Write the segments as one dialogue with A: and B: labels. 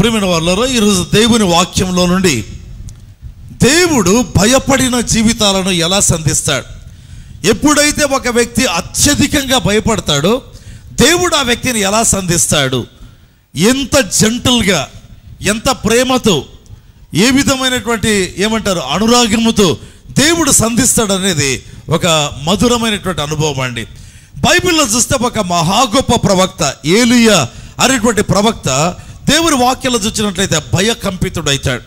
A: ప్రేమిన వాళ్ళలో ఈరోజు దేవుని వాక్యంలో నుండి దేవుడు భయపడిన జీవితాలను ఎలా సంధిస్తాడు ఎప్పుడైతే ఒక వ్యక్తి అత్యధికంగా భయపడతాడో దేవుడు ఆ వ్యక్తిని ఎలా సంధిస్తాడు ఎంత జంటల్గా ఎంత ప్రేమతో ఏ విధమైనటువంటి ఏమంటారు అనురాగముతో దేవుడు సంధిస్తాడు అనేది ఒక మధురమైనటువంటి అనుభవం అండి బైబిల్లో చూస్తే ఒక మహా గొప్ప ప్రవక్త ఏలియా అనేటువంటి ప్రవక్త దేవుని వాక్యాలు చూసినట్లయితే భయకంపితుడైతాడు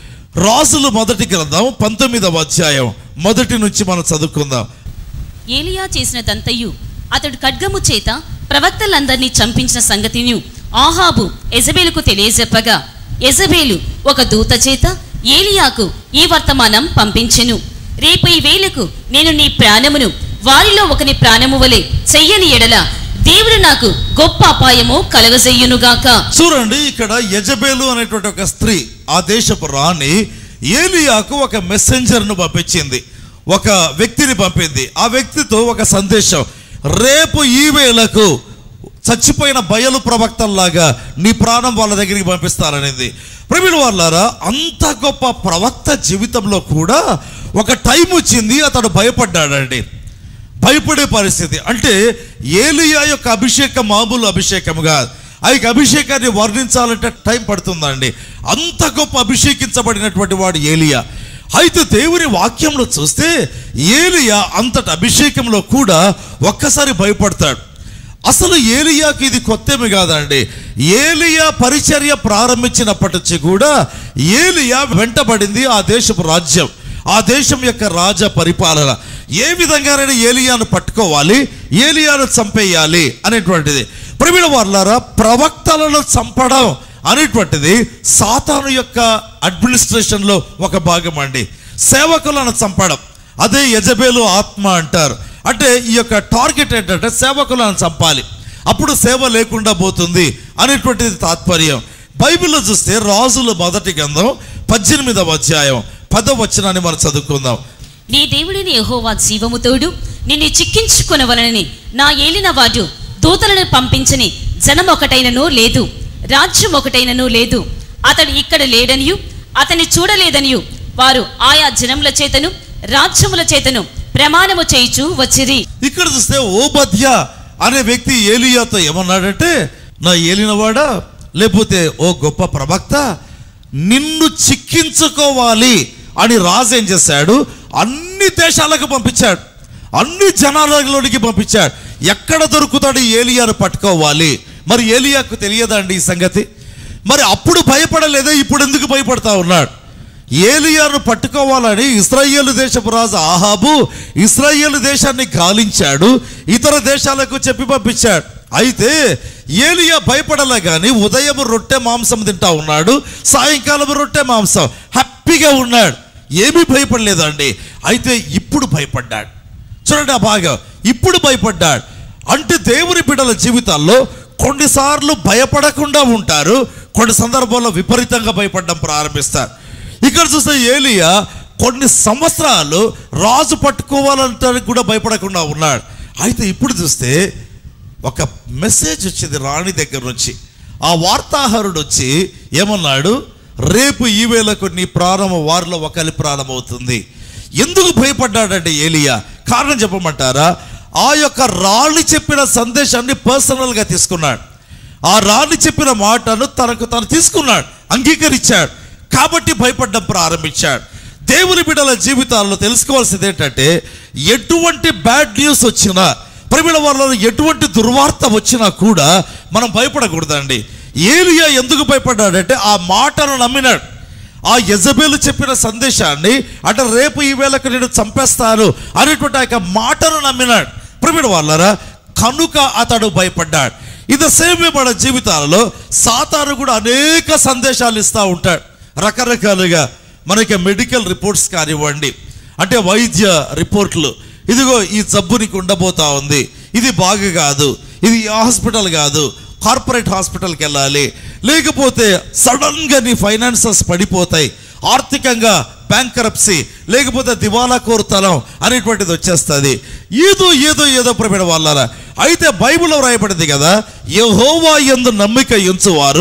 A: రాజులు మొదటి గ్రంథం పంతొమ్మిదవ అధ్యాయం మొదటి నుంచి మనం చదువుకుందాం
B: ఏలియా చేసినదంతయు అతడు ఖడ్గము చేత ప్రవక్తలందరినీ చంపించిన సంగతిని ఆహాబు ఎజబేలుకు తెలియజెప్పగా ఎజబేలు ఒక దూత చేత ఏలియాకు ఈ వర్తమానం పంపించెను రేపు ఈ వేళకు నేను నీ ప్రాణమును వారిలో ఒకని ప్రాణము వలె చెయ్యని ఎడల దేవుడు నాకు గొప్ప అపాయము కలగజెయ్యునుగాక
A: చూడండి ఇక్కడ యజబేలు అనేటువంటి ఒక స్త్రీ ఆ దేశపు రాణి ఏలియాకు ఒక మెసెంజర్ను పంపించింది ఒక వ్యక్తిని పంపింది ఆ వ్యక్తితో ఒక సందేశం రేపు ఈ వేళకు చచ్చిపోయిన బయలు ప్రవక్తల్లాగా నీ ప్రాణం వాళ్ళ దగ్గరికి పంపిస్తారనేది ప్రవీణ్ వాళ్ళారా అంత గొప్ప ప్రవక్త జీవితంలో కూడా ఒక టైం వచ్చింది అతడు భయపడ్డాడండి భయపడే పరిస్థితి అంటే ఏలియా యొక్క అభిషేకం మామూలు అభిషేకం కాదు ఆ యొక్క అభిషేకాన్ని వర్ణించాలంటే టైం పడుతుందండి అంత గొప్ప అభిషేకించబడినటువంటి వాడు ఏలియా అయితే దేవుని వాక్యంలో చూస్తే ఏలియా అంతటి అభిషేకంలో కూడా ఒక్కసారి భయపడతాడు అసలు ఏలియాకి ఇది కొత్తేమి కాదండి ఏలియా పరిచర్య ప్రారంభించినప్పటి నుంచి కూడా ఏలియా వెంటబడింది ఆ దేశపు రాజ్యం ఆ దేశం యొక్క రాజ పరిపాలన ఏ విధంగానైనా ఏలియాను పట్టుకోవాలి ఏలియాను చంపేయాలి అనేటువంటిది ప్రవీణ వాళ్ళారా ప్రవక్తలను చంపడం అనేటువంటిది సాతాను యొక్క అడ్మినిస్ట్రేషన్లో ఒక భాగం అండి సేవకులను చంపడం అదే యజబేలు ఆత్మ అంటారు అంటే ఈ యొక్క టార్గెట్ ఏంటంటే సేవకులను చంపాలి అప్పుడు సేవ లేకుండా పోతుంది అనేటువంటిది తాత్పర్యం బైబిల్లో చూస్తే రాజుల మొదటి గ్రంథం పద్దెనిమిదవ అధ్యాయం పదవ వచనాన్ని మనం చదువుకుందాం
B: నీ దేవుడిని యెహోవా జీవముతోడు నిన్ను చిక్కించుకొనవలనని నా ఏలిన వాడు దూతలను పంపించని జనం ఒకటైనను లేదు రాజ్యం ఒకటైనను లేదు అతడు ఇక్కడ లేడనియు అతని చూడలేదనియు వారు ఆయా జనముల చేతను రాజ్యముల చేతను ప్రమాణము చేయిచు వచ్చిరి
A: ఇక్కడ చూస్తే ఓబద్య అనే వ్యక్తి ఏలియాతో ఏమన్నాడంటే నా ఏలినవాడా లేకపోతే ఓ గొప్ప ప్రవక్త నిన్ను చిక్కించుకోవాలి అని రాజు ఏం చేశాడు అన్ని దేశాలకు పంపించాడు అన్ని జనాలలోనికి పంపించాడు ఎక్కడ దొరుకుతాడు ఈ ఏలియాను పట్టుకోవాలి మరి ఏలియాకు తెలియదండి ఈ సంగతి మరి అప్పుడు భయపడలేదే ఇప్పుడు ఎందుకు భయపడతా ఉన్నాడు ఏలియాను పట్టుకోవాలని ఇస్రాయేలు దేశపు రాజు ఆహాబు ఇస్రాయేలు దేశాన్ని గాలించాడు ఇతర దేశాలకు చెప్పి పంపించాడు అయితే ఏలియా భయపడలే కానీ ఉదయం రొట్టె మాంసం తింటా ఉన్నాడు సాయంకాలం రొట్టె మాంసం హ్యాపీగా ఉన్నాడు ఏమీ భయపడలేదండి అయితే ఇప్పుడు భయపడ్డాడు చూడండి ఆ భాగం ఇప్పుడు భయపడ్డాడు అంటే దేవుని బిడ్డల జీవితాల్లో కొన్నిసార్లు భయపడకుండా ఉంటారు కొన్ని సందర్భాల్లో విపరీతంగా భయపడడం ప్రారంభిస్తారు ఇక్కడ చూస్తే ఏలియా కొన్ని సంవత్సరాలు రాజు పట్టుకోవాలంటానికి కూడా భయపడకుండా ఉన్నాడు అయితే ఇప్పుడు చూస్తే ఒక మెసేజ్ వచ్చింది రాణి దగ్గర నుంచి ఆ వార్తాహరుడు వచ్చి ఏమన్నాడు రేపు ఈ వేళకు నీ ప్రాణం వారిలో ఒకరి ప్రాణమవుతుంది ఎందుకు భయపడ్డాడంటే ఏలియా కారణం చెప్పమంటారా ఆ యొక్క రాణి చెప్పిన సందేశాన్ని పర్సనల్గా తీసుకున్నాడు ఆ రాణి చెప్పిన మాటను తనకు తను తీసుకున్నాడు అంగీకరించాడు కాబట్టి భయపడడం ప్రారంభించాడు దేవుని బిడ్డల జీవితాల్లో తెలుసుకోవాల్సింది ఏంటంటే ఎటువంటి బ్యాడ్ న్యూస్ వచ్చినా ప్రవీణ వాళ్ళలో ఎటువంటి దుర్వార్త వచ్చినా కూడా మనం భయపడకూడదండి ఏలియా ఎందుకు భయపడ్డాడంటే ఆ మాటను నమ్మినాడు ఆ యజబేలు చెప్పిన సందేశాన్ని అంటే రేపు ఈ వేళకు నేను చంపేస్తాను అనేటువంటి ఆ యొక్క మాటను నమ్మినాడు ప్రవీణ వాళ్ళరా కనుక అతడు భయపడ్డాడు ఇది సేమ్ మన జీవితాలలో సాతాను కూడా అనేక సందేశాలు ఇస్తూ ఉంటాడు రకరకాలుగా మనకి మెడికల్ రిపోర్ట్స్ కానివ్వండి అంటే వైద్య రిపోర్ట్లు ఇదిగో ఈ జబ్బు నీకు ఉండబోతా ఉంది ఇది బాగా కాదు ఇది ఈ హాస్పిటల్ కాదు కార్పొరేట్ హాస్పిటల్కి వెళ్ళాలి లేకపోతే సడన్గా నీ ఫైనాన్సెస్ పడిపోతాయి ఆర్థికంగా బ్యాంకరప్సీ లేకపోతే దివాలా కోరుతనం అనేటువంటిది వచ్చేస్తుంది ఏదో ఏదో ఏదో ప్రవీణ వాళ్ళ అయితే బైబిల్లో రాయబడింది కదా యెహోవా యందు నమ్మిక ఎంచువారు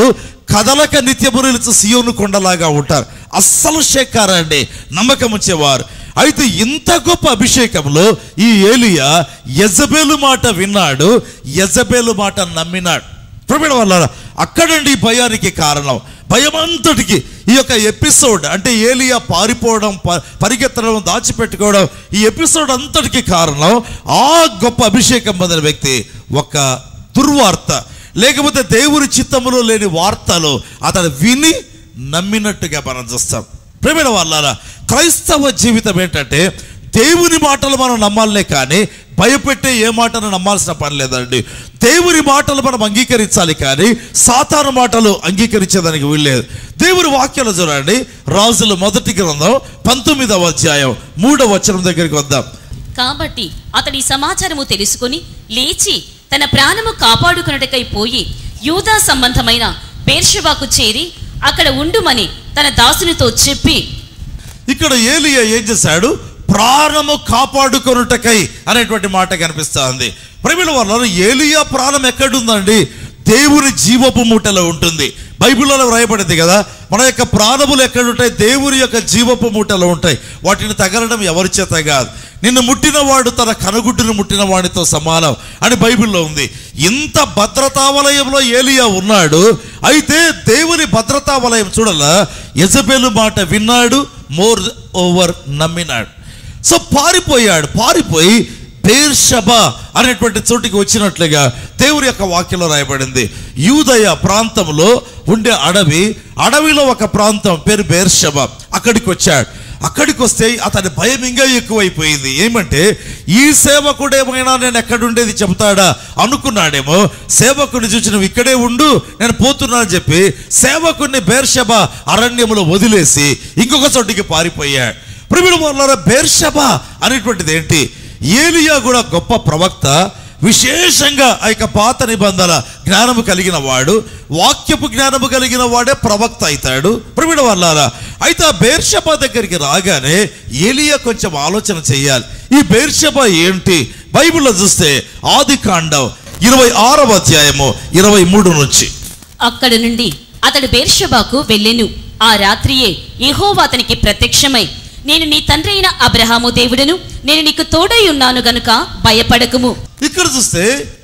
A: కదలక నిత్యము నిలుచు సియోను కొండలాగా ఉంటారు అస్సలు షేకారండి నమ్మకం ఉంచేవారు అయితే ఇంత గొప్ప అభిషేకంలో ఈ ఏలియా యజబేలు మాట విన్నాడు యజబేలు మాట నమ్మినాడు ప్రవీణ వల్ల అక్కడండి ఈ భయానికి కారణం భయం అంతటికి ఈ యొక్క ఎపిసోడ్ అంటే ఏలియా పారిపోవడం ప- పరిగెత్తడం దాచిపెట్టుకోవడం ఈ ఎపిసోడ్ అంతటికి కారణం ఆ గొప్ప అభిషేకం పొందిన వ్యక్తి ఒక దుర్వార్త లేకపోతే దేవుని చిత్తములో లేని వార్తలు అతను విని నమ్మినట్టుగా మనం చూస్తాం ప్రేమిన వాళ్ళ క్రైస్తవ జీవితం ఏంటంటే దేవుని మాటలు మనం నమ్మాలనే కానీ భయపెట్టే ఏ మాటను నమ్మాల్సిన పని లేదండి దేవుని మాటలు మనం అంగీకరించాలి కానీ సాతాను మాటలు అంగీకరించేదానికి వీల్లేదు దేవుని వాక్యాలు చూడండి రాజుల మొదటి గ్రంథం పంతొమ్మిదవ అధ్యాయం మూడవ వచనం దగ్గరికి వద్దాం
B: కాబట్టి అతడి సమాచారము తెలుసుకొని లేచి తన ప్రాణము కాపాడుకున్నటకై పోయి యూదా సంబంధమైన బేర్షబాకు చేరి అక్కడ ఉండుమని తన దాసునితో చెప్పి
A: ఇక్కడ ఏలియా ఏం చేశాడు ప్రాణము కాపాడుకొనుటకై అనేటువంటి మాట కనిపిస్తుంది ప్రమిళ వల్ల ఏలియా ప్రాణం ఎక్కడుందండి దేవుని జీవపు మూటలో ఉంటుంది బైబిల్లో వ్రాయబడింది కదా మన యొక్క ప్రాణములు ఎక్కడుంటాయి దేవుని యొక్క జీవపు మూటలో ఉంటాయి వాటిని తగలడం ఎవరి చేత కాదు నిన్ను ముట్టినవాడు తన కనుగుడ్డును ముట్టిన వాడితో సమానం అని బైబిల్లో ఉంది ఇంత భద్రతా వలయంలో ఏలియా ఉన్నాడు అయితే దేవుని భద్రతా వలయం చూడాల యజబేలు మాట విన్నాడు మోర్ ఓవర్ నమ్మినాడు సో పారిపోయాడు పారిపోయి బేర్షబా అనేటువంటి చోటికి వచ్చినట్లుగా దేవుని యొక్క వాక్యంలో రాయబడింది యూదయ ప్రాంతంలో ఉండే అడవి అడవిలో ఒక ప్రాంతం పేరు బేర్షబా అక్కడికి వచ్చాడు అక్కడికి వస్తే అతని భయం ఇంకా ఎక్కువైపోయింది ఏమంటే ఈ సేవకుడు ఏమైనా నేను ఎక్కడుండేది చెబుతాడా అనుకున్నాడేమో సేవకుడిని చూసి నువ్వు ఇక్కడే ఉండు నేను పోతున్నానని చెప్పి సేవకుడిని బేర్షబా అరణ్యములో వదిలేసి ఇంకొక చోటికి పారిపోయాడు ప్రిమిడు వల్ల బేర్షబా అనేటువంటిది ఏంటి ఏలియా కూడా గొప్ప ప్రవక్త విశేషంగా ఆ యొక్క పాత నిబంధన జ్ఞానము కలిగిన వాడు వాక్యపు జ్ఞానము కలిగిన వాడే ప్రవక్త అవుతాడు ప్రవీణ వల్లారా అయితే ఆ బేర్షబా దగ్గరికి రాగానే ఏలియా కొంచెం ఆలోచన చేయాలి ఈ బేర్షబా ఏంటి బైబిల్లో చూస్తే ఆది కాండం ఇరవై ఆరవ అధ్యాయము ఇరవై మూడు నుంచి
B: అక్కడ నుండి అతడు బేర్షబాకు వెళ్ళెను ఆ రాత్రియే యెహోవా అతనికి ప్రత్యక్షమై నేను నీ తండ్రి అయిన అబ్రహాము దేవుడను నేను నీకు తోడై ఉన్నాను గనుక భయపడకుము
A: ఇక్కడ చూస్తే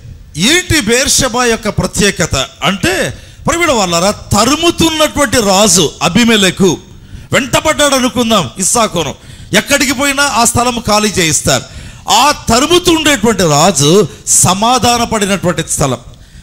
A: ఏంటి బేర్షబా యొక్క ప్రత్యేకత అంటే ప్రవీణ వాళ్ళరా తరుముతున్నటువంటి రాజు అభిమెలకు వెంటబడ్డాడు అనుకుందాం ఇస్సాకోను ఎక్కడికి పోయినా ఆ స్థలం ఖాళీ చేయిస్తారు ఆ తరుముతుండేటువంటి రాజు సమాధాన పడినటువంటి స్థలం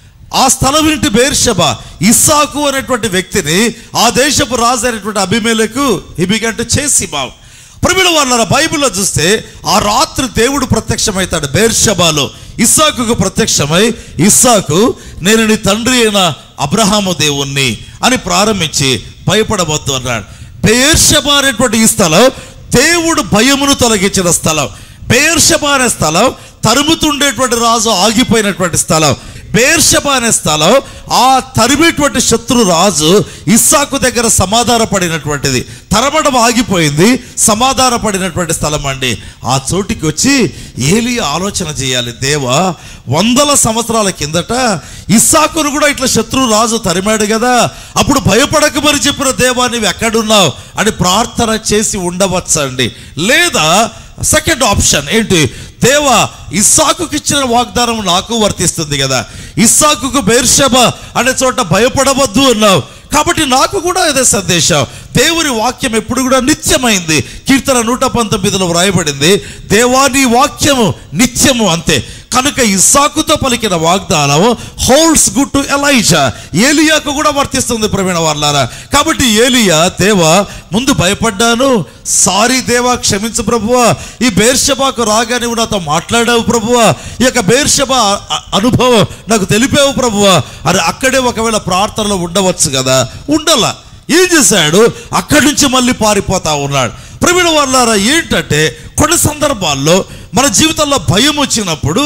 A: ఆ స్థలం ఇంటి బేర్షబ ఇస్సాకు అనేటువంటి వ్యక్తిని ఆ దేశపు రాజు అయినటువంటి అభిమేలకు హిబిగంటు చేసి బావు ప్రమిళ వాళ్ళ బైబిల్లో చూస్తే ఆ రాత్రి దేవుడు ప్రత్యక్షమవుతాడు బేర్షబాలో ఇస్సాకుకు ప్రత్యక్షమై ఇస్సాకు నేను నీ తండ్రి అయిన అబ్రహాము దేవుణ్ణి అని ప్రారంభించి భయపడవద్దు అన్నాడు బేర్షబా అనేటువంటి ఈ స్థలం దేవుడు భయమును తొలగించిన స్థలం బేర్షబా అనే స్థలం తరుముతుండేటువంటి రాజు ఆగిపోయినటువంటి స్థలం బేర్షబా అనే స్థలం ఆ తరిమేటువంటి శత్రు రాజు ఇస్సాకు దగ్గర సమాధాన పడినటువంటిది తరమడం ఆగిపోయింది సమాధాన పడినటువంటి స్థలం అండి ఆ చోటికి వచ్చి ఏలి ఆలోచన చేయాలి దేవా వందల సంవత్సరాల కిందట ఇస్సాకును కూడా ఇట్లా శత్రు రాజు తరిమాడు కదా అప్పుడు భయపడకమని చెప్పిన దేవా నీవు ఎక్కడున్నావు అని ప్రార్థన చేసి ఉండవచ్చండి లేదా సెకండ్ ఆప్షన్ ఏంటి దేవా ఇస్సాకుకి ఇచ్చిన వాగ్దానం నాకు వర్తిస్తుంది కదా ఇస్సాకుకు బేర్షబ అనే చోట భయపడవద్దు అన్నావు కాబట్టి నాకు కూడా ఇదే సందేశం దేవుని వాక్యం ఎప్పుడు కూడా నిత్యమైంది కీర్తన నూట పంతొమ్మిదిలో వ్రాయబడింది దేవా నీ వాక్యము నిత్యము అంతే కనుక ఇస్సాకుతో పలికిన వాగ్దానం హోల్డ్స్ గుడ్ టు ఎలైజా ఏలియాకు కూడా వర్తిస్తుంది ప్రవీణ వాళ్ళారా కాబట్టి ఏలియా దేవా ముందు భయపడ్డాను సారీ దేవా క్షమించు ప్రభువా ఈ బేర్షబాకు రాగా నువ్వు నాతో మాట్లాడావు ప్రభువా ఈ యొక్క బేర్షబా అ- అనుభవం నాకు తెలిపావు ప్రభువా అని అక్కడే ఒకవేళ ప్రార్థనలో ఉండవచ్చు కదా ఉండలా ఏం చేశాడు అక్కడి నుంచి మళ్ళీ పారిపోతా ఉన్నాడు ప్రవీణ వాళ్ళారా ఏంటంటే కొన్ని సందర్భాల్లో మన జీవితంలో భయం వచ్చినప్పుడు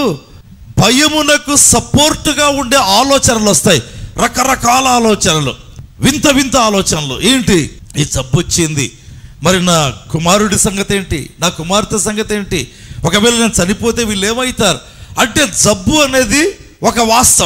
A: భయమునకు సపోర్టుగా ఉండే ఆలోచనలు వస్తాయి రకరకాల ఆలోచనలు వింత వింత ఆలోచనలు ఏంటి ఈ జబ్బు వచ్చింది మరి నా కుమారుడి సంగతి ఏంటి నా కుమార్తె సంగతి ఏంటి ఒకవేళ నేను చనిపోతే వీళ్ళు ఏమవుతారు అంటే జబ్బు అనేది ఒక వాస్తవం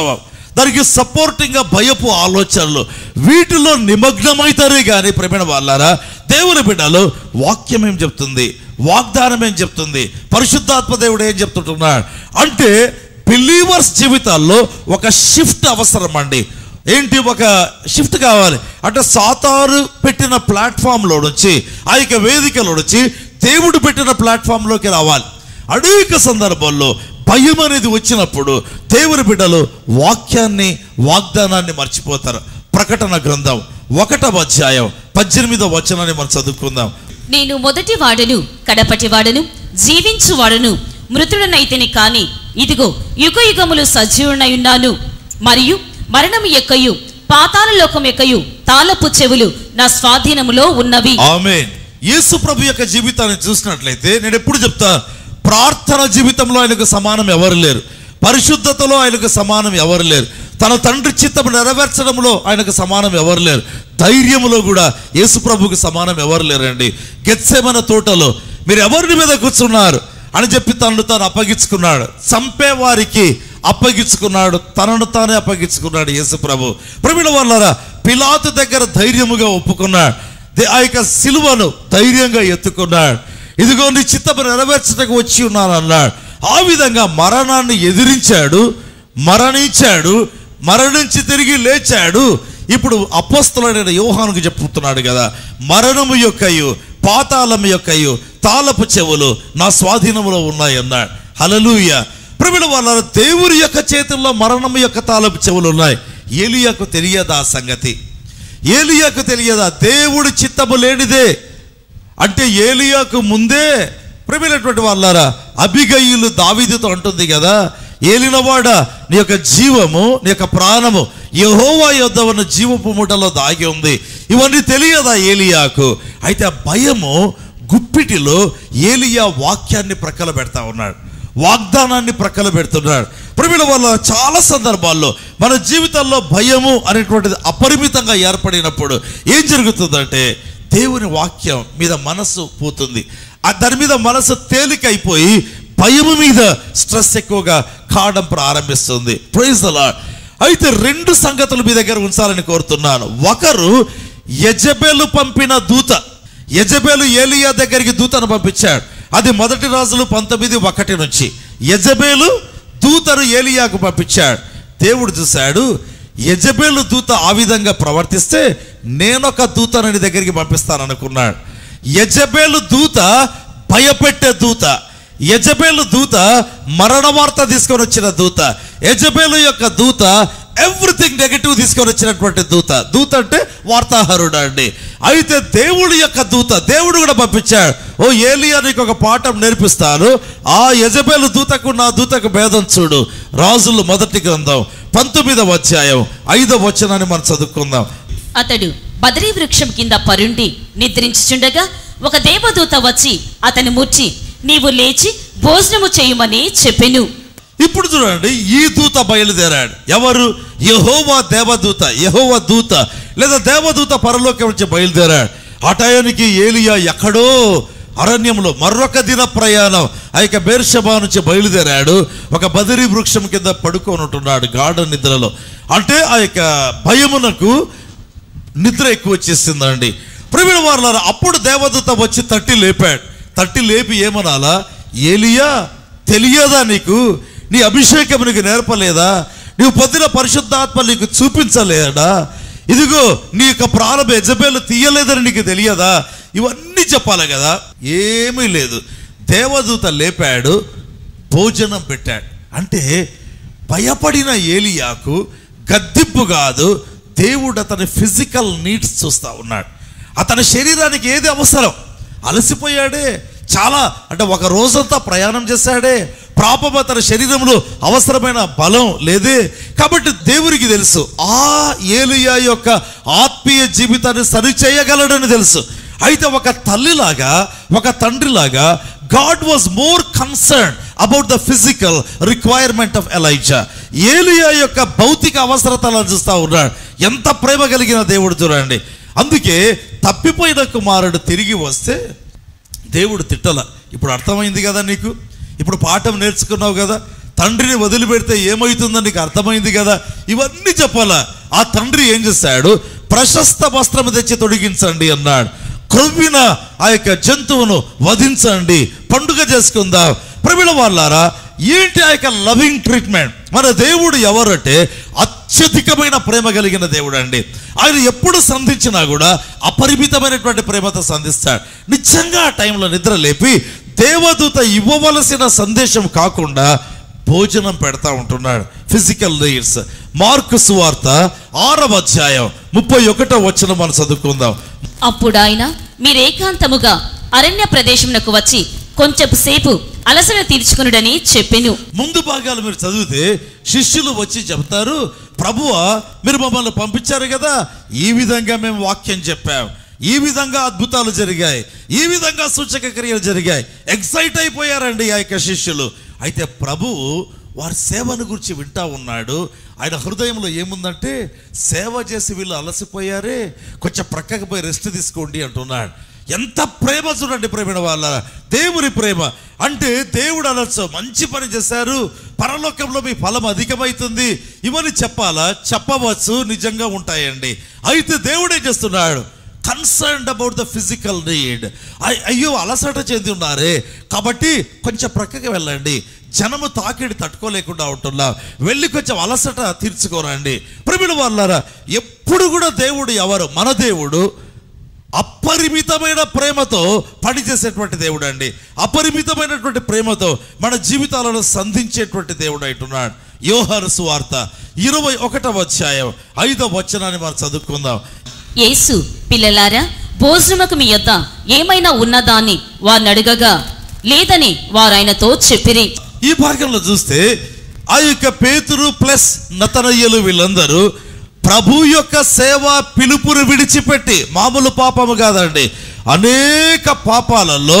A: దానికి సపోర్టింగ్గా భయపు ఆలోచనలు వీటిలో నిమగ్నమైతారే కానీ ప్రేమైన వాళ్ళారా దేవుని బిడ్డలు వాక్యం ఏం చెప్తుంది వాగ్దానం ఏం చెప్తుంది పరిశుద్ధాత్మ దేవుడు ఏం చెప్తుంటున్నాడు అంటే బిలీవర్స్ జీవితాల్లో ఒక షిఫ్ట్ అవసరం అండి ఏంటి ఒక షిఫ్ట్ కావాలి అంటే సాతారు పెట్టిన ప్లాట్ఫామ్లో నుంచి ఆ యొక్క వేదికలో నుంచి దేవుడు పెట్టిన ప్లాట్ఫామ్లోకి రావాలి అనేక సందర్భాల్లో భయం అనేది వచ్చినప్పుడు దేవుని బిడ్డలు వాక్యాన్ని వాగ్దానాన్ని మర్చిపోతారు ప్రకటన గ్రంథం ఒకటవ అధ్యాయం పద్దెనిమిదవ వచనాన్ని మనం చదువుకుందాం
B: నేను మొదటి వాడను కడపటి వాడను జీవించు వాడను మృతుడనైతేని కాని ఇదిగో యుగ యుగములు సజీవునై ఉన్నాను మరియు మరణము యొక్కయు పాతాల లోకం యొక్కయు తాళపు చెవులు నా స్వాధీనములో ఉన్నవి
A: ఆమె యేసు ప్రభు యొక్క జీవితాన్ని చూసినట్లయితే నేను ఎప్పుడు చెప్తా ప్రార్థన జీవితంలో ఆయనకు సమానం ఎవరు లేరు పరిశుద్ధతలో ఆయనకు సమానం ఎవరు లేరు తన తండ్రి చిత్తం నెరవేర్చడంలో ఆయనకు సమానం ఎవరు లేరు ధైర్యములో కూడా యేసు ప్రభుకి సమానం ఎవరు లేరండి గెత్సేమన తోటలో మీరు ఎవరిని మీద కూర్చున్నారు అని చెప్పి తనను తాను అప్పగించుకున్నాడు చంపే వారికి అప్పగించుకున్నాడు తనను తానే అప్పగించుకున్నాడు యేసు ప్రభు ప్రవీణ వాళ్ళారా పిలాతు దగ్గర ధైర్యముగా ఒప్పుకున్నాడు దే- ఆ యొక్క సిలువను ధైర్యంగా ఎత్తుకున్నాడు ఇదిగో నీ చిత్తము నెరవేర్చటకు వచ్చి ఉన్నాను అన్నాడు ఆ విధంగా మరణాన్ని ఎదిరించాడు మరణించాడు మరణించి తిరిగి లేచాడు ఇప్పుడు అపోస్తలుడైన యోహానుకు చెప్పుతున్నాడు కదా మరణము యొక్కయు పాతాళము యొక్కయు తాళపు చెవులు నా స్వాధీనములో ఉన్నాయి అన్నాడు హలలుయ ప్రమిడ వాళ్ళ దేవుని యొక్క చేతుల్లో మరణము యొక్క తాళపు చెవులు ఉన్నాయి ఏలియాకు తెలియదా ఆ సంగతి ఏలియాకు తెలియదా దేవుడి చిత్తము లేనిదే అంటే ఏలియాకు ముందే ప్రేమైనటువంటి వాళ్ళారా అభిగయులు దావీదుతో అంటుంది కదా ఏలినవాడ నీ యొక్క జీవము నీ యొక్క ప్రాణము యహోవా యొద్ద ఉన్న జీవపు మూటలో దాగి ఉంది ఇవన్నీ తెలియదా ఏలియాకు అయితే ఆ భయము గుప్పిటిలో ఏలియా వాక్యాన్ని ప్రక్కల పెడతా ఉన్నాడు వాగ్దానాన్ని ప్రక్కల పెడుతున్నాడు ప్రేమిల వల్ల చాలా సందర్భాల్లో మన జీవితంలో భయము అనేటువంటిది అపరిమితంగా ఏర్పడినప్పుడు ఏం జరుగుతుందంటే దేవుని వాక్యం మీద మనసు పోతుంది ఆ దాని మీద మనసు తేలికైపోయి భయము మీద స్ట్రెస్ ఎక్కువగా కావడం ప్రారంభిస్తుంది ప్రైజ్ ద లార్డ్ అయితే రెండు సంగతులు మీ దగ్గర ఉంచాలని కోరుతున్నాను ఒకరు యజబేలు పంపిన దూత యజబేలు ఏలియా దగ్గరికి దూతను పంపించాడు అది మొదటి రాజులు పంతొమ్మిది ఒకటి నుంచి యజబేలు దూతను ఏలియాకు పంపించాడు దేవుడు చూశాడు యజబేలు దూత ఆ విధంగా ప్రవర్తిస్తే నేనొక దూతనని దగ్గరికి పంపిస్తాను అనుకున్నాడు యజబేలు దూత భయపెట్టే దూత యజబేలు దూత మరణ వార్త తీసుకొని వచ్చిన దూత యజబేలు యొక్క దూత ఎవ్రీథింగ్ నెగటివ్ తీసుకొని వచ్చినటువంటి దూత దూత అంటే వార్తాహరుడు అండి అయితే దేవుడి యొక్క దూత దేవుడు కూడా పంపించాడు ఓ ఏలియా నీకు ఒక పాఠం నేర్పిస్తాను ఆ యజబేలు దూతకు నా దూతకు భేదం చూడు రాజులు మొదటి గ్రంథం పంతొమ్మిదవ అధ్యాయం ఐదవ వచనాన్ని మనం చదువుకుందాం
B: అతడు బదరీ వృక్షం కింద పరుండి నిద్రించుచుండగా ఒక దేవదూత వచ్చి అతని ముర్చి నీవు లేచి భోజనము చేయుమని చెప్పెను
A: ఇప్పుడు చూడండి ఈ దూత బయలుదేరాడు ఎవరు యహోవా దేవదూత యహోవా దూత లేదా దేవదూత పరలోకం నుంచి బయలుదేరాడు ఆ టయానికి ఏలియా ఎక్కడో అరణ్యంలో మరొక దిన ప్రయాణం ఆ యొక్క బేర్షబా నుంచి బయలుదేరాడు ఒక బదిరి వృక్షం కింద పడుకొని ఉంటున్నాడు గాఢ నిద్రలో అంటే ఆ యొక్క భయమునకు నిద్ర ఎక్కువ వచ్చేసిందండి ప్రవీణ వారులారా అప్పుడు దేవదూత వచ్చి తట్టి లేపాడు తట్టి లేపి ఏమనాలా ఏలియా తెలియదా నీకు నీ అభిషేకం నీకు నేర్పలేదా నీవు పొందిన పరిశుద్ధాత్మ నీకు చూపించలేదా ఇదిగో నీ యొక్క ప్రారంభ యజబేలు తీయలేదని నీకు తెలియదా ఇవన్నీ చెప్పాలి కదా ఏమీ లేదు దేవదూత లేపాడు భోజనం పెట్టాడు అంటే భయపడిన ఏలియాకు గద్దింపు కాదు దేవుడు అతని ఫిజికల్ నీడ్స్ చూస్తా ఉన్నాడు అతని శరీరానికి ఏది అవసరం అలసిపోయాడే చాలా అంటే ఒక రోజంతా ప్రయాణం చేశాడే పాపం అతని శరీరంలో అవసరమైన బలం లేదే కాబట్టి దేవునికి తెలుసు ఆ ఏలియా యొక్క ఆత్మీయ జీవితాన్ని సరిచేయగలడని తెలుసు అయితే ఒక తల్లిలాగా ఒక తండ్రిలాగా God was more concern about the physical requirement of Elijah ఏలియా యొక్క భౌతిక అవసరతలను చూస్తా ఉన్నాడు ఎంత ప్రేమ కలిగిన దేవుడు చూడండి అందుకే తప్పిపోయిన కుమారుడు తిరిగి వస్తే దేవుడు తిట్టల ఇప్పుడు అర్థమైంది కదా నీకు ఇప్పుడు పాఠం నేర్చుకున్నావు కదా తండ్రిని వదిలిపెడితే ఏమవుతుందని నీకు అర్థమైంది కదా ఇవన్నీ చెప్పాలా ఆ తండ్రి ఏం చేశాడు ప్రశస్త వస్త్రం తెచ్చి తొడిగించండి అన్నాడు క్రొవ్విన ఆ యొక్క జంతువును వధించండి పండుగ చేసుకుందాం ప్రమిళ వాళ్ళారా ఏంటి ఆ యొక్క లవింగ్ ట్రీట్మెంట్ మన దేవుడు ఎవరంటే అత్యధికమైన ప్రేమ కలిగిన దేవుడు అండి ఆయన ఎప్పుడు సంధించినా కూడా అపరిమితమైనటువంటి ప్రేమతో సంధిస్తాడు నిజంగా ఆ టైంలో నిద్ర లేపి దేవదూత ఇవ్వవలసిన సందేశం కాకుండా భోజనం పెడతా ఉంటున్నాడు ఫిజికల్ నీడ్స్ మార్కు సువార్త ఆరవ అధ్యాయం ముప్పై ఒకటో వచ్చిన మనం చదువుకుందాం
B: అప్పుడు ఆయన మీరేకాంతముగా అరణ్య ప్రదేశమునకు వచ్చి కొంచెపు సేపు అలసట తీర్చుకునుడని చెప్పెను
A: ముందు భాగాలు మీరు చదివితే శిష్యులు వచ్చి చెప్తారు ప్రభువా మీరు మమ్మల్ని పంపించారు కదా ఈ విధంగా మేము వాక్యం చెప్పాం ఈ విధంగా అద్భుతాలు జరిగాయి ఈ విధంగా సూచక క్రియలు జరిగాయి ఎక్సైట్ అయిపోయారండి ఆ యొక్క శిష్యులు అయితే ప్రభువు వారి సేవను గురించి వింటా ఉన్నాడు ఆయన హృదయంలో ఏముందంటే సేవ చేసి వీళ్ళు అలసిపోయారే కొంచెం ప్రక్కకు పోయి రెస్ట్ తీసుకోండి అంటున్నాడు ఎంత ప్రేమ చూడండి ప్రేమ వాళ్ళ దేవుని ప్రేమ అంటే దేవుడు అనొచ్చు మంచి పని చేశారు పరలోకంలో మీ ఫలం అధికమవుతుంది ఇవన్నీ చెప్పాలా చెప్పవచ్చు నిజంగా ఉంటాయండి అయితే దేవుడు ఏం చేస్తున్నాడు concerned about the physical need అయ్యో అలసట చెంది ఉన్నారే కాబట్టి కొంచెం ప్రక్కకి వెళ్ళండి జనము తాకిడి తట్టుకోలేకుండా ఉంటున్నా వెళ్ళి కొంచెం అలసట తీర్చుకోరండి ప్రమిళ వాళ్ళారా ఎప్పుడు కూడా దేవుడు ఎవరు మన దేవుడు అపరిమితమైన ప్రేమతో పనిచేసేటువంటి దేవుడు అండి అపరిమితమైనటువంటి ప్రేమతో మన జీవితాలను సంధించేటువంటి దేవుడు అంటున్నాడు యోహాను సువార్త ఇరవై ఒకటవ అధ్యాయం ఐదవ వచనాన్ని మనం చదువుకుందాం
B: యేసు పిల్లలారా భోజనముకు మీ యొద్ద ఏమైనా ఉన్నదా అని వారిని అడగగా లేదని వారు ఆయనతో చెప్పిరి
A: ఈ భాగంలో చూస్తే ఆ యొక్క పేతురు ప్లస్ నతనయ్యలు వీళ్ళందరూ ప్రభు యొక్క సేవ పిలుపును విడిచిపెట్టి మామూలు పాపము కాదండి అనేక పాపాలలో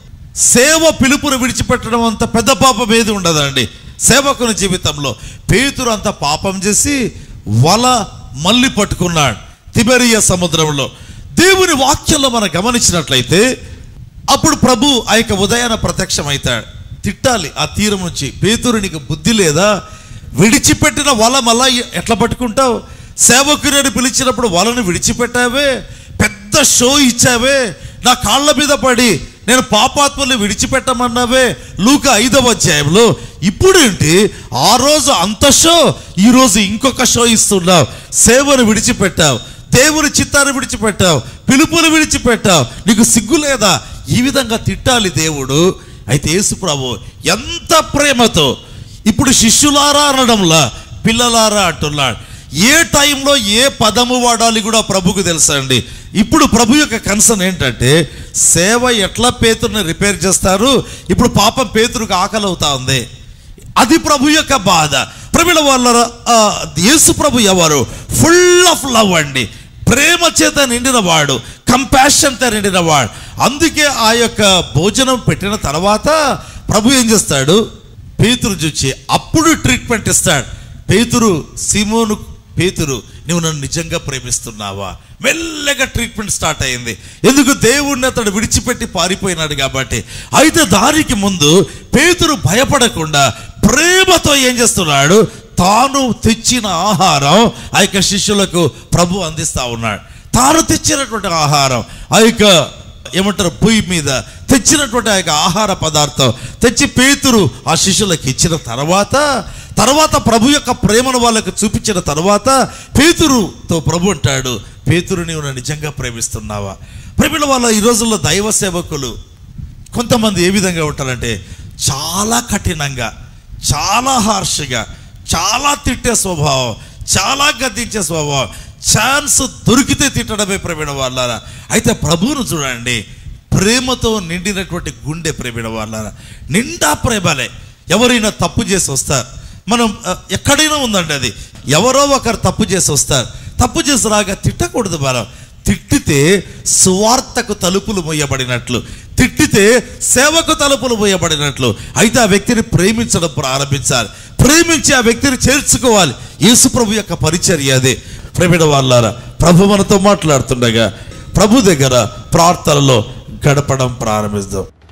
A: సేవ పిలుపును విడిచిపెట్టడం అంత పెద్ద పాపం ఏది ఉండదండి సేవకుని జీవితంలో పేతురు అంత పాపం చేసి వల మళ్ళీ పట్టుకున్నాడు తిబెరియ సముద్రంలో దేవుని వాక్యంలో మనం గమనించినట్లయితే అప్పుడు ప్రభు ఆ యొక్క ఉదయాన ప్రత్యక్షమవుతాడు తిట్టాలి ఆ తీరం నుంచి పేతురు నీకు బుద్ధి లేదా విడిచిపెట్టిన వల మళ్ళా ఎట్లా పట్టుకుంటావు సేవకుని పిలిచినప్పుడు వలను విడిచిపెట్టావే పెద్ద షో ఇచ్చావే నా కాళ్ళ మీద పడి నేను పాపాత్మల్ని విడిచిపెట్టమన్నావే లూక ఐదవ అధ్యాయంలో ఇప్పుడు ఏంటి ఆ రోజు అంత షో ఈ రోజు ఇంకొక షో ఇస్తున్నావు సేవను విడిచిపెట్టావు దేవుని చిత్తాన్ని విడిచిపెట్టావు పిలుపుని విడిచిపెట్టావు నీకు సిగ్గు లేదా ఈ విధంగా తిట్టాలి దేవుడు అయితే యేసు ప్రభు ఎంత ప్రేమతో ఇప్పుడు శిష్యులారా అనడంలా పిల్లలారా అంటున్నాడు ఏ టైంలో ఏ పదము వాడాలి కూడా ప్రభుకు తెలుసా అండి ఇప్పుడు ప్రభు యొక్క కన్సర్న్ ఏంటంటే సేవ ఎట్లా పేతురుని రిపేర్ చేస్తారు ఇప్పుడు పాపం పేతురుకు ఆకలి అవుతా ఉంది అది ప్రభు యొక్క బాధ ప్రమిళ వాళ్ళ ఆ, యేసు ప్రభు ఎవరు ఫుల్ ఆఫ్ లవ్ అండి ప్రేమ చేత నిండిన వాడు కంపాషన్తో నిండిన వాడు అందుకే ఆ యొక్క భోజనం పెట్టిన తర్వాత ప్రభు ఏం చేస్తాడు పేతురు చూచి అప్పుడు ట్రీట్మెంట్ ఇస్తాడు పేతురు సిమోను పేతురు నువ్వు నన్ను నిజంగా ప్రేమిస్తున్నావా మెల్లగా ట్రీట్మెంట్ స్టార్ట్ అయింది ఎందుకు దేవుణ్ణి అతడు విడిచిపెట్టి పారిపోయినాడు కాబట్టి అయితే దానికి ముందు పేతురు భయపడకుండా ప్రేమతో ఏం చేస్తున్నాడు తాను తెచ్చిన ఆహారం ఆ యొక్క శిష్యులకు ప్రభు అందిస్తా ఉన్నాడు తాను తెచ్చినటువంటి ఆహారం ఆ యొక్క ఏమంటారు పొయ్యి మీద తెచ్చినటువంటి ఆ యొక్క ఆహార పదార్థం తెచ్చి పేతురు ఆ శిష్యులకు ఇచ్చిన తర్వాత తర్వాత ప్రభు యొక్క ప్రేమను వాళ్ళకు చూపించిన తర్వాత పేతురుతో ప్రభు అంటాడు పేతురు నీవు నన్ను నిజంగా ప్రేమిస్తున్నావా ప్రేమిల వాళ్ళ ఈ రోజుల్లో దైవ సేవకులు కొంతమంది ఏ విధంగా ఉంటారంటే చాలా కఠినంగా చాలా హార్ష్గా చాలా తిట్టే స్వభావం చాలా గద్దించే స్వభావం ఛాన్స్ దొరికితే తిట్టడమే ప్రవీణ వాళ్ళారా అయితే ప్రభువును చూడండి ప్రేమతో నిండినటువంటి గుండె ప్రవీణ వాళ్ళారా నిండా ప్రేమలే ఎవరైనా తప్పు చేసి వస్తారు మనం ఆ, ఎక్కడైనా ఉందండి అది ఎవరో ఒకరు తప్పు చేసి వస్తారు తప్పు చేసి రాగా తిట్టకూడదు మనం తిట్టితే సువార్తకు తలుపులు మొయ్యబడినట్లు తిట్టితే సేవకు తలుపులు మొయ్యబడినట్లు అయితే ఆ వ్యక్తిని ప్రేమించడం ప్రారంభించాలి ప్రేమించి ఆ వ్యక్తిని చేర్చుకోవాలి యేసు ప్రభు యొక్క పరిచర్య అదే ప్రేమిడ వాళ్ళారా ప్రభు మనతో మాట్లాడుతుండగా ప్రభు దగ్గర ప్రార్థనలో గడపడం ప్రారంభిస్తాం